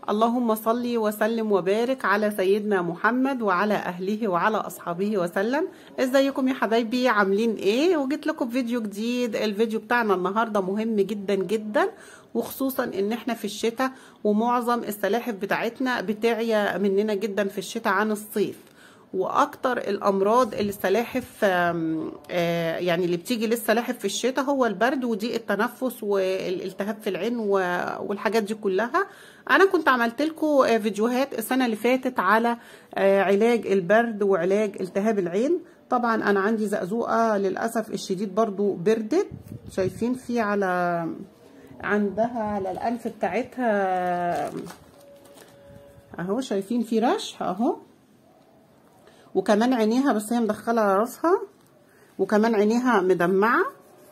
اللهم صل وسلم وبارك على سيدنا محمد وعلى اهله وعلى اصحابه وسلم ازيكم يا حبايبي عاملين ايه وجيت لكم فيديو جديد الفيديو بتاعنا النهارده مهم جدا جدا وخصوصا ان احنا في الشتاء ومعظم السلاحف بتاعتنا بتعيا مننا جدا في الشتاء عن الصيف واكتر الامراض اللي السلاحف يعني اللي بتيجي للسلاحف في الشتاء هو البرد وضيق التنفس والالتهاب في العين والحاجات دي كلها انا كنت عملت لكم فيديوهات السنه اللي فاتت على علاج البرد وعلاج التهاب العين طبعا انا عندي زقزوقه للاسف الشديد برضو بردت شايفين في على عندها على الانف بتاعتها اهو شايفين في رشح اهو وكمان عينيها بس هي مدخله راسها وكمان عينيها مدمعه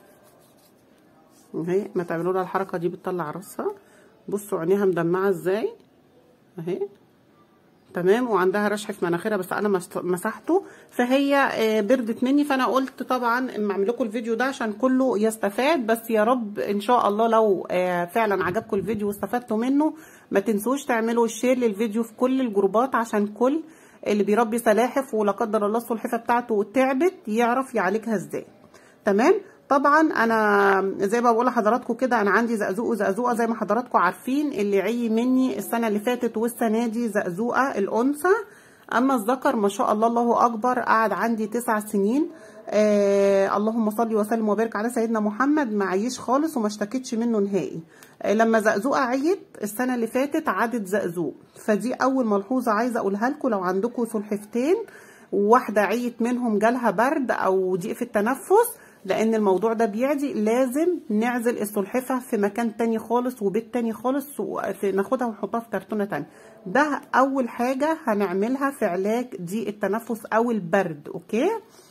اهي ما تعملوا لها الحركه دي بتطلع راسها بصوا عينيها مدمعه ازاي اهي تمام وعندها رشح في مناخيرها بس انا مسحته فهي بردت مني فانا قلت طبعا اما اعمل لكم الفيديو ده عشان كله يستفاد بس يا رب ان شاء الله لو فعلا عجبكم الفيديو واستفدتوا منه ما تنسوش تعملوا الشير للفيديو في كل الجروبات عشان كل اللي بيربي سلاحف ولا قدر الله السلحفه بتاعته تعبت يعرف يعالجها ازاي تمام طبعا انا زي ما بقول لحضراتكم كده انا عندي زقزوق وزقزوقه زي ما حضراتكم عارفين اللي عي مني السنه اللي فاتت والسنه دي زقزوقه الانثى اما الذكر ما شاء الله الله اكبر قعد عندي تسع سنين آه اللهم صل وسلم وبارك على سيدنا محمد ما عيش خالص وما اشتكتش منه نهائي آه لما زقزوقه عيت السنه اللي فاتت عادت زقزوق فدي اول ملحوظه عايزه اقولها لكم لو عندكم سلحفتين وواحده عيت منهم جالها برد او ضيق في التنفس لان الموضوع ده بيعدي لازم نعزل السلحفه في مكان تاني خالص وبيت تاني خالص ناخدها ونحطها في كرتونه تانية ده اول حاجه هنعملها في علاج ضيق التنفس او البرد اوكي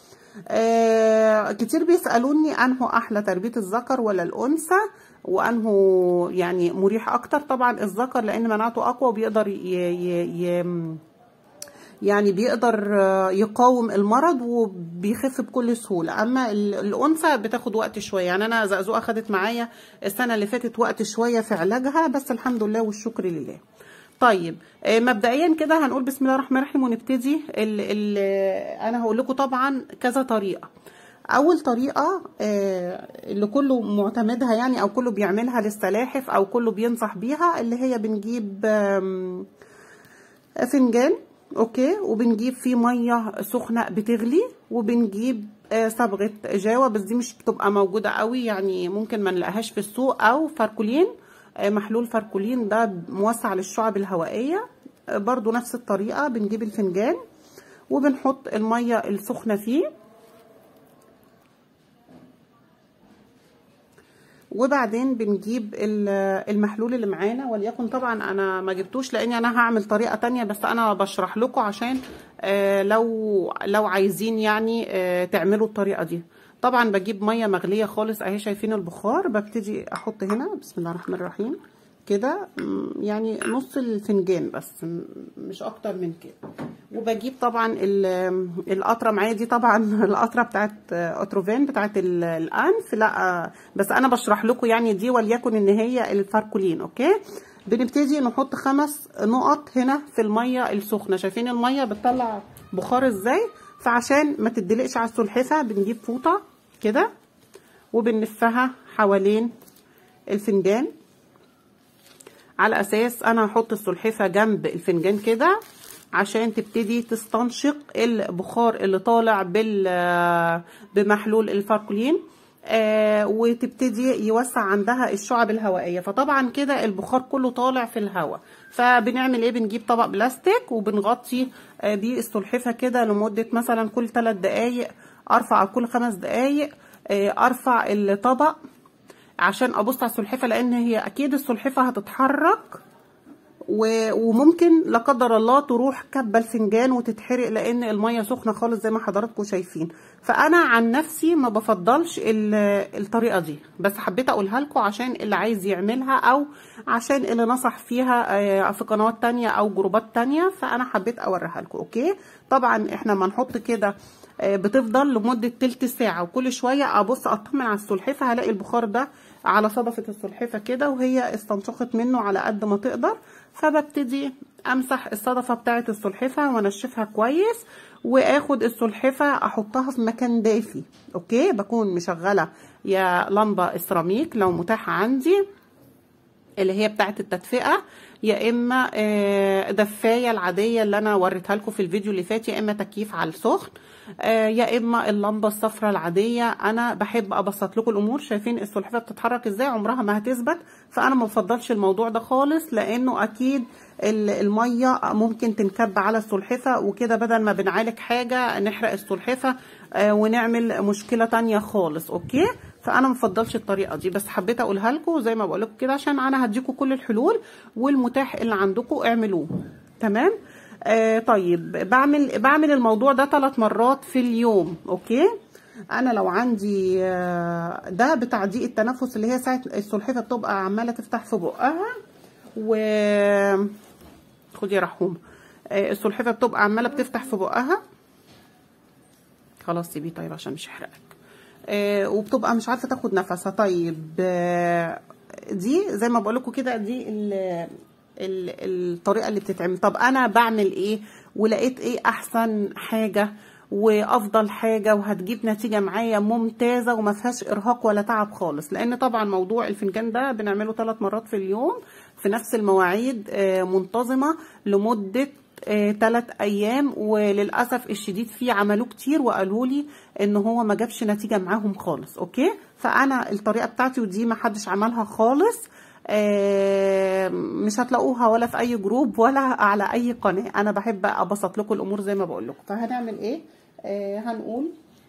آه كتير بيسالوني انه احلى تربيه الذكر ولا الانثى وانه يعني مريح اكتر طبعا الذكر لان مناعته اقوى وبيقدر ي ي ي يعني بيقدر يقاوم المرض وبيخف بكل سهولة أما الأنثى بتاخد وقت شوية يعني أنا زقزوقة خدت معايا السنة اللي فاتت وقت شوية في علاجها بس الحمد لله والشكر لله طيب مبدئيا كده هنقول بسم الله الرحمن الرحيم ونبتدي ال ال أنا هقول لكم طبعا كذا طريقة اول طريقه اللي كله معتمدها يعني او كله بيعملها للسلاحف او كله بينصح بيها اللي هي بنجيب فنجان اوكي وبنجيب فيه ميه سخنه بتغلي وبنجيب صبغه جاوه بس دي مش بتبقى موجوده قوي يعني ممكن ما نلاقيهاش في السوق او فاركولين محلول فاركولين ده موسع للشعب الهوائيه برضو نفس الطريقه بنجيب الفنجان وبنحط الميه السخنه فيه وبعدين بنجيب المحلول اللي معانا وليكن طبعا انا ما جبتوش لاني انا هعمل طريقه تانية بس انا بشرح لكم عشان لو لو عايزين يعني تعملوا الطريقه دي طبعا بجيب ميه مغليه خالص اهي شايفين البخار ببتدي احط هنا بسم الله الرحمن الرحيم كده يعني نص الفنجان بس مش اكتر من كده وبجيب طبعا القطره معايا دي طبعا القطره بتاعت اتروفين بتاعت الانف لا بس انا بشرح لكم يعني دي وليكن ان هي الفاركولين اوكي بنبتدي نحط خمس نقط هنا في الميه السخنه شايفين الميه بتطلع بخار ازاي فعشان ما تدلقش على السلحفه بنجيب فوطه كده وبنلفها حوالين الفنجان على اساس انا هحط السلحفه جنب الفنجان كده عشان تبتدي تستنشق البخار اللي طالع بال بمحلول الفاركولين آه وتبتدي يوسع عندها الشعب الهوائيه فطبعا كده البخار كله طالع في الهواء فبنعمل ايه بنجيب طبق بلاستيك وبنغطي آه بيه السلحفه كده لمده مثلا كل 3 دقائق ارفع او كل 5 دقائق آه ارفع الطبق عشان ابص على السلحفه لان هي اكيد السلحفه هتتحرك وممكن لا قدر الله تروح كبه الفنجان وتتحرق لان الميه سخنه خالص زي ما حضراتكم شايفين فانا عن نفسي ما بفضلش الطريقه دي بس حبيت اقولها لكم عشان اللي عايز يعملها او عشان اللي نصح فيها في قنوات تانية او جروبات تانية فانا حبيت اوريها لكم اوكي طبعا احنا ما نحط كده بتفضل لمده تلت ساعه وكل شويه ابص اطمن على السلحفه هلاقي البخار ده على صدفة السلحفة كده وهي استنشقت منه على قد ما تقدر فببتدي امسح الصدفة بتاعة السلحفة وانشفها كويس واخد السلحفة احطها في مكان دافي اوكي بكون مشغلة يا لمبة سيراميك لو متاحة عندي اللي هي بتاعه التدفئه يا اما دفايه العاديه اللي انا وريتها لكم في الفيديو اللي فات يا اما تكييف على السخن يا اما اللمبه الصفراء العاديه انا بحب ابسط لكم الامور شايفين السلحفاه بتتحرك ازاي عمرها ما هتثبت فانا ما بفضلش الموضوع ده خالص لانه اكيد الميه ممكن تنكب على السلحفاه وكده بدل ما بنعالج حاجه نحرق السلحفاه ونعمل مشكله تانية خالص اوكي فانا ما بفضلش الطريقه دي بس حبيت اقولها لكم زي ما بقول لكم كده عشان انا هديكم كل الحلول والمتاح اللي عندكم اعملوه تمام آه طيب بعمل بعمل الموضوع ده ثلاث مرات في اليوم اوكي انا لو عندي آه ده بتعديق التنفس اللي هي ساعه السلحفاه بتبقى عماله تفتح في بقها و خدي رحوم آه السلحفاه بتبقى عماله بتفتح في بقها خلاص سيبيه طيب عشان مش يحرقك آه وبتبقى مش عارفه تاخد نفسها طيب آه دي زي ما بقول لكم كده دي ال ال الطريقه اللي بتتعمل طب انا بعمل ايه ولقيت ايه احسن حاجه وافضل حاجه وهتجيب نتيجه معايا ممتازه وما فيهاش ارهاق ولا تعب خالص لان طبعا موضوع الفنجان ده بنعمله ثلاث مرات في اليوم في نفس المواعيد آه منتظمه لمده ثلاث آه ايام وللاسف الشديد فيه عملوه كتير وقالوا لي ان هو ما جابش نتيجه معاهم خالص اوكي فانا الطريقه بتاعتي ودي ما حدش عملها خالص آه مش هتلاقوها ولا في اي جروب ولا على اي قناه انا بحب ابسط لكم الامور زي ما بقول لكم فهنعمل ايه آه هنقول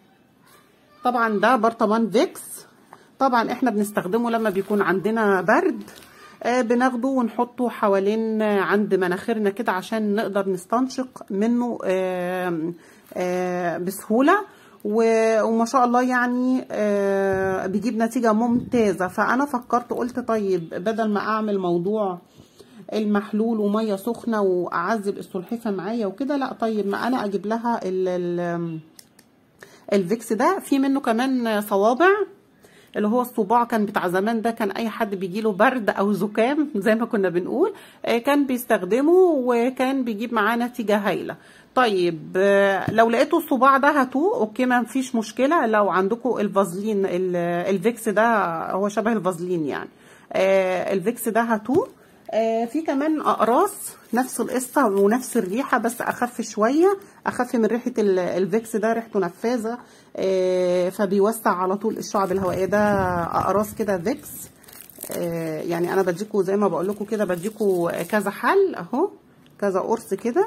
طبعا ده برطمان فيكس طبعا احنا بنستخدمه لما بيكون عندنا برد آه بناخده ونحطه حوالين عند مناخيرنا كده عشان نقدر نستنشق منه آه آه بسهولة وما شاء الله يعني بيجيب نتيجة ممتازة فأنا فكرت قلت طيب بدل ما أعمل موضوع المحلول ومية سخنة وأعذب السلحفة معايا وكده لا طيب ما أنا أجيب لها ال ال الفيكس ده في منه كمان صوابع اللي هو الصباع كان بتاع زمان ده كان اي حد بيجيله برد او زكام زي ما كنا بنقول كان بيستخدمه وكان بيجيب معاه نتيجه هايله طيب لو لقيتوا الصباع ده هاتوه اوكي ما فيش مشكله لو عندكم الفازلين الفيكس ده هو شبه الفازلين يعني الفيكس ده هاتوه في كمان اقراص نفس القصه ونفس الريحه بس اخف شويه اخف من ريحه الفيكس ده ريحته نفاذه فبيوسع على طول الشعب الهوائيه ده اقراص كده فيكس يعني انا بديكوا زي ما بقول لكم كده بديكوا كذا حل اهو كذا قرص كده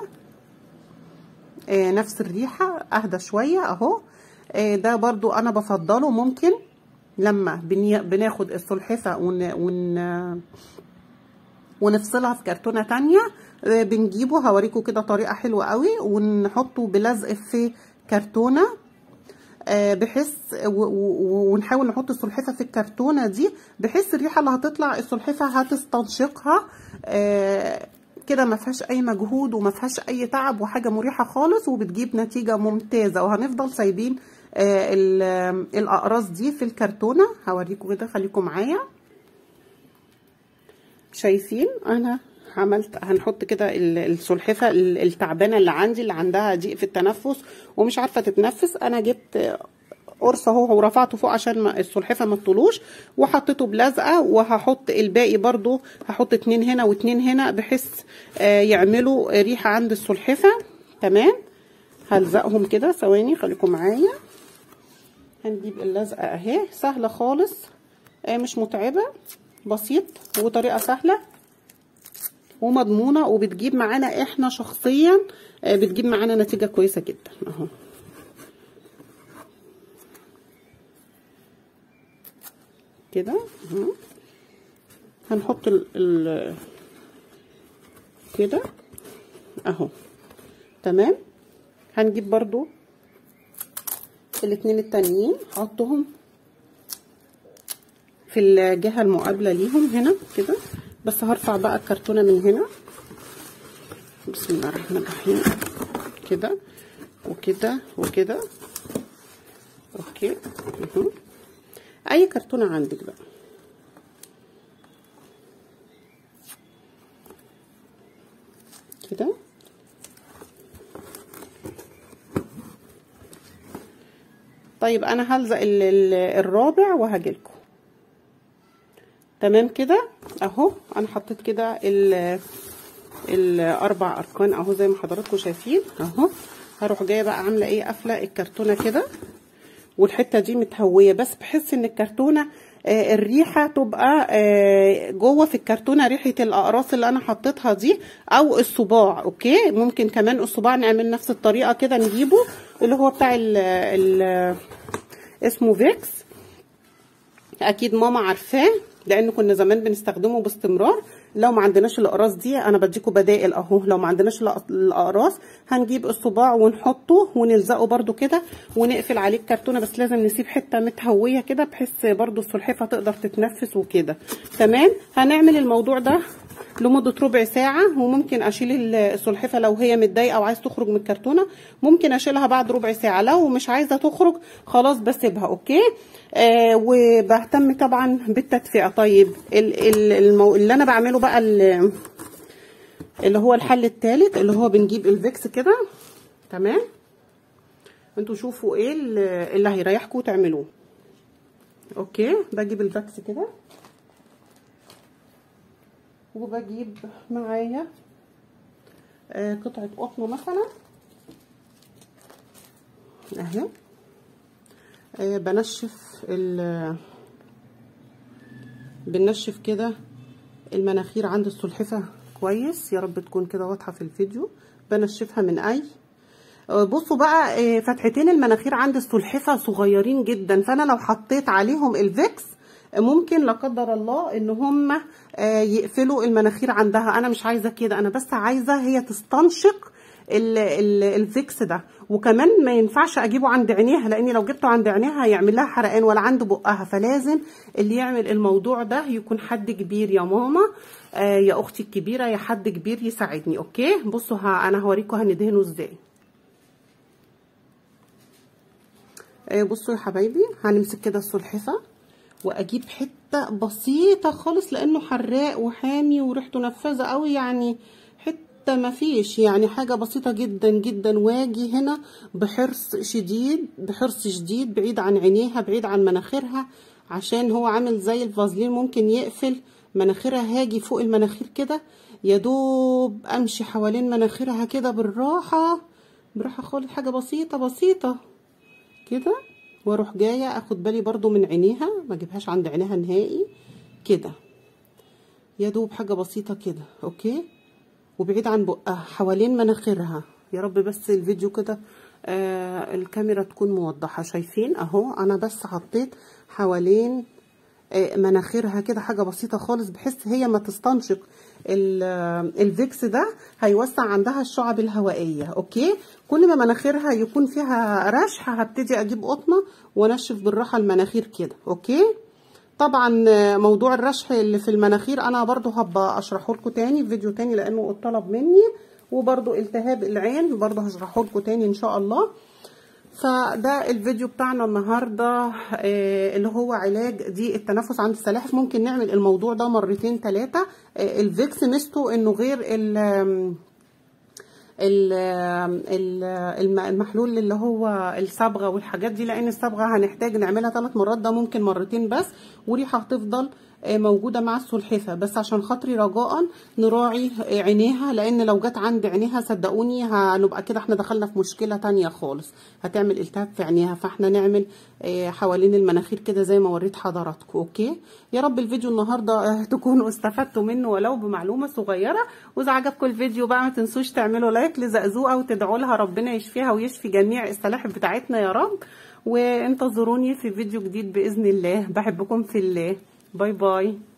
نفس الريحه اهدى شويه اهو ده برضو انا بفضله ممكن لما بناخد السلحفه ون, ون ونفصلها في كرتونه تانية بنجيبه هوريكم كده طريقه حلوه قوي ونحطه بلزق في كرتونه بحيث ونحاول نحط السلحفه في الكرتونه دي بحيث الريحه اللي هتطلع السلحفه هتستنشقها كده ما فيهاش اي مجهود وما فيهاش اي تعب وحاجه مريحه خالص وبتجيب نتيجه ممتازه وهنفضل سايبين الاقراص دي في الكرتونه هوريكم كده خليكم معايا شايفين انا عملت هنحط كده السلحفه التعبانه اللي عندي اللي عندها ضيق في التنفس ومش عارفه تتنفس انا جبت قرص اهو ورفعته فوق عشان ما السلحفه ما تطولوش وحطيته بلزقه وهحط الباقي برضو هحط اتنين هنا واتنين هنا بحيث آه يعملوا ريحه عند السلحفه تمام هلزقهم كده ثواني خليكم معايا هنجيب اللزقه اهي سهله خالص آه مش متعبه بسيط وطريقه سهله ومضمونه وبتجيب معانا احنا شخصيا آه بتجيب معانا نتيجه كويسه جدا اهو كده اهو هنحط ال ال كده اهو تمام هنجيب برضو الاتنين التانيين هحطهم في الجهة المقابلة ليهم هنا كده بس هرفع بقى الكرتونة من هنا بسم الله الرحمن الرحيم كده وكده وكده اوكي اهو اي كرتونة عندك بقى كده طيب انا هلزق الرابع وهجيلكم تمام كده اهو انا حطيت كده الاربع اركان اهو زي ما حضراتكم شايفين اهو هروح جايه بقى عامله ايه قافله الكرتونه كده والحته دي متهويه بس بحس ان الكرتونه آه الريحه تبقى آه جوه في الكرتونه ريحه الاقراص اللي انا حطيتها دي او الصباع اوكي ممكن كمان الصباع نعمل نفس الطريقه كده نجيبه اللي هو بتاع ال ال اسمه فيكس اكيد ماما عارفاه لان كنا زمان بنستخدمه باستمرار لو ما عندناش الاقراص دي انا بديكم بدائل اهو لو ما عندناش الاقراص هنجيب الصباع ونحطه ونلزقه برده كده ونقفل عليه الكرتونه بس لازم نسيب حته متهويه كده بحيث برده السلحفه تقدر تتنفس وكده تمام هنعمل الموضوع ده لمده ربع ساعه وممكن اشيل السلحفه لو هي متضايقه وعايز تخرج من الكرتونه ممكن اشيلها بعد ربع ساعه لو مش عايزه تخرج خلاص بسيبها اوكي آه وبهتم طبعا بالتدفئه طيب ال ال المو... اللي انا بعمله بقى اللي هو الحل الثالث اللي هو بنجيب الفيكس كده تمام انتوا شوفوا ايه اللي هيريحكم تعملوه اوكي بجيب الفيكس كده وبجيب معايا آه قطعه قطن مثلا اهي آه بنشف ال بنشف كده المناخير عند السلحفة كويس يا رب تكون كده واضحة في الفيديو بنشفها من اي بصوا بقى فتحتين المناخير عند السلحفة صغيرين جدا فانا لو حطيت عليهم الفيكس ممكن لا قدر الله ان هم يقفلوا المناخير عندها انا مش عايزه كده انا بس عايزه هي تستنشق الفيكس ده وكمان ما ينفعش اجيبه عند عينيها لاني لو جبته عند عينيها هيعمل لها حرقان ولا عند بقها فلازم اللي يعمل الموضوع ده يكون حد كبير يا ماما آه يا اختي الكبيره يا حد كبير يساعدني اوكي بصوا ها انا هوريكم هندهنه ازاي آه بصوا يا حبايبي هنمسك كده السلحفه واجيب حته بسيطه خالص لانه حراق وحامي وريحته نفاذه قوي يعني حته ما فيش يعني حاجه بسيطه جدا جدا واجي هنا بحرص شديد بحرص شديد بعيد عن عينيها بعيد عن مناخيرها عشان هو عامل زي الفازلين ممكن يقفل مناخيرها هاجي فوق المناخير كده يا دوب امشي حوالين مناخيرها كده بالراحه براحه خالص حاجه بسيطه بسيطه كده واروح جايه اخد بالي برضو من عينيها ما اجيبهاش عند عينيها نهائي كده يا دوب حاجه بسيطه كده اوكي وبعيد عن بقها حوالين مناخيرها يا رب بس الفيديو كده آه الكاميرا تكون موضحه شايفين اهو انا بس حطيت حوالين آه مناخيرها كده حاجه بسيطه خالص بحيث هي ما تستنشق الفيكس ده هيوسع عندها الشعب الهوائيه اوكي كل ما مناخيرها يكون فيها رشح هبتدي اجيب قطنه وانشف بالراحه المناخير كده اوكي طبعا موضوع الرشح اللي في المناخير انا برضو هبقى اشرحه لكم تاني في فيديو تاني لانه اتطلب مني وبرضو التهاب العين برضو هشرحه لكم تاني ان شاء الله فده الفيديو بتاعنا النهارده اللي هو علاج ضيق التنفس عند السلاحف ممكن نعمل الموضوع ده مرتين ثلاثه الفيكس ميزته انه غير ال المحلول اللي هو الصبغه والحاجات دي لان الصبغه هنحتاج نعملها ثلاث مرات ده ممكن مرتين بس وريحه هتفضل موجوده مع السلحفه بس عشان خاطري رجاء نراعي عينيها لان لو جت عند عينيها صدقوني هنبقى كده احنا دخلنا في مشكله تانية خالص هتعمل التهاب في عينيها فاحنا نعمل حوالين المناخير كده زي ما وريت حضراتكم اوكي يا رب الفيديو النهارده تكونوا استفدتوا منه ولو بمعلومه صغيره واذا عجبكم الفيديو بقى ما تنسوش تعملوا لايك لزقزوقه وتدعوا لها ربنا يشفيها ويشفي جميع السلاحف بتاعتنا يا رب وانتظروني في فيديو جديد باذن الله بحبكم في الله باي باي